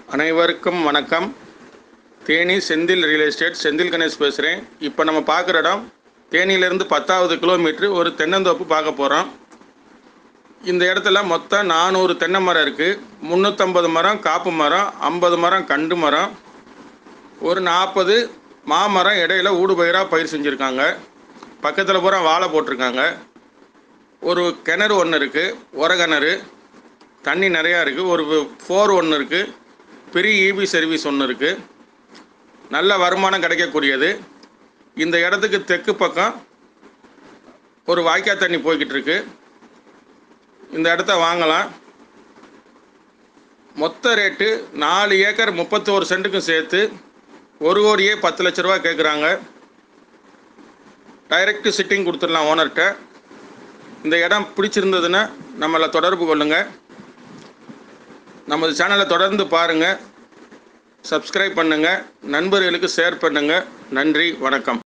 அனைவருக்கும் வணக்கம் Theni Senthil real estate Senthil Ganesh பேசுகிறேன் இப்போ நம்ம பார்க்குற இடம் தேனியிலேருந்து பத்தாவது கிலோமீட்ரு ஒரு தென்னந்தோப்பு பார்க்க போகிறோம் இந்த இடத்துல மொத்தம் நானூறு தென்னை மரம் இருக்குது முந்நூற்றம்பது மரம் காப்பு மரம் ஐம்பது மரம் கண்டு மரம் ஒரு நாற்பது மாமரம் இடையில ஊடுபயிராக பயிர் செஞ்சுருக்காங்க பக்கத்தில் பூரா வாழை போட்டிருக்காங்க ஒரு கிணறு ஒன்று இருக்குது உரகிணறு தண்ணி நிறையா இருக்குது ஒரு ஃபோர் ஒன்று இருக்குது பெரிய இபி சர்வீஸ் ஒன்று இருக்குது நல்ல வருமானம் கிடைக்கக்கூடியது இந்த இடத்துக்கு தெற்கு பக்கம் ஒரு வாய்க்கால் தண்ணி போய்கிட்டு இருக்கு இந்த இடத்த வாங்கலாம் மொத்த ரேட்டு நாலு ஏக்கர் முப்பத்தோரு சென்ட்டுக்கும் சேர்த்து ஒரு கோடியே பத்து லட்ச ரூபா கேட்குறாங்க டைரக்ட் சிட்டிங் கொடுத்துடலாம் ஓனர்கிட்ட இந்த இடம் பிடிச்சிருந்ததுன்னா நம்மளை தொடர்பு கொள்ளுங்கள் நமது சேனலை தொடர்ந்து பாருங்கள் சப்ஸ்கிரைப் பண்ணுங்கள் நண்பர்களுக்கு ஷேர் பண்ணுங்கள் நன்றி வணக்கம்